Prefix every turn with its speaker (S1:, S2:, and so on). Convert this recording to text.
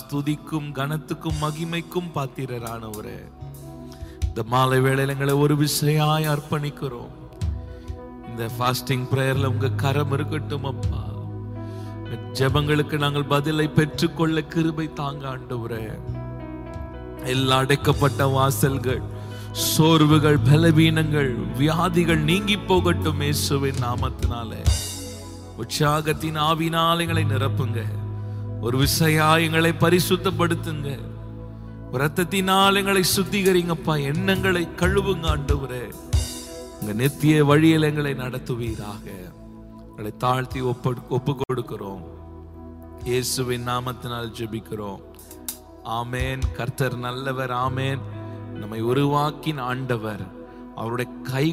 S1: ஸ்துதிக்கும் கனத்துக்கும் மகிமைக்கும் பாத்திரரானவரே இந்த மாலை வேளையில எங்களை ஒரு விஷயாய் அர்ப்பணிக்கிறோம் இந்த ஃபாஸ்டிங் பிரேயர்ல உங்க கரம் இருக்கட்டும் அப்பா இந்த ஜெபங்களுக்கு நாங்கள் பதிலை பெற்றுக்கொள்ள கிருபை தாங்க ஆண்டவரே எல்லா அடைக்கப்பட்ட வாசல்கள் சோர்வுகள் பலவீனங்கள் வியாதிகள் நீங்கி போகட்டும் இயேசுவின் நாமத்தினாலே உற்சாகத்தின் ஆவினால் எங்களை நிரப்புங்க ஒரு விசையா எங்களை பரிசுத்தப்படுத்துங்க ரத்தத்தினால் எங்களை சுத்திகரிங்கப்பா எண்ணங்களை கழுவுங்க ஆண்டவரே உங்க நித்திய வழியில் எங்களை நடத்துவீராக எங்களை தாழ்த்தி ஒப்பு ஒப்பு கொடுக்கிறோம் இயேசுவின் நாமத்தினால் ஜெபிக்கிறோம் ஆமேன் கர்த்தர் நல்லவர் ஆமேன் நம்மை உருவாக்கின ஆண்டவர் அவருடைய கை